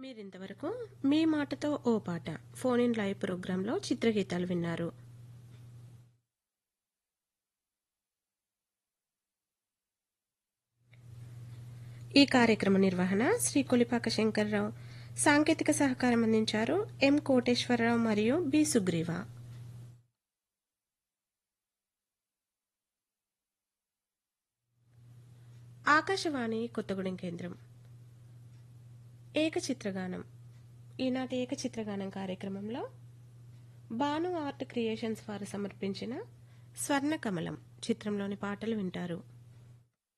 మీరింతవరకు మీ మాటతో ఓ పాట ఫోన్ ఇన్ లైవ్ ప్రోగ్రాంలో చిత్రగీతాలు విన్నారు ఈ కార్యక్రమ నిర్వహణ శ్రీ కొలిపాక శంకర్రావు సాంకేతిక సహకారం అందించారు ఎం కోటేశ్వరరావు మరియు బి సుగ్రీవ ఆకాశవాణి కొత్తగూడెం కేంద్రం ఏకచిత్రగానం ఈనాటి ఏకచిత్రగానం కార్యక్రమంలో భాను ఆర్ట్ క్రియేషన్స్ వారు సమర్పించిన స్వర్ణ కమలం చిత్రంలోని పాటలు వింటారు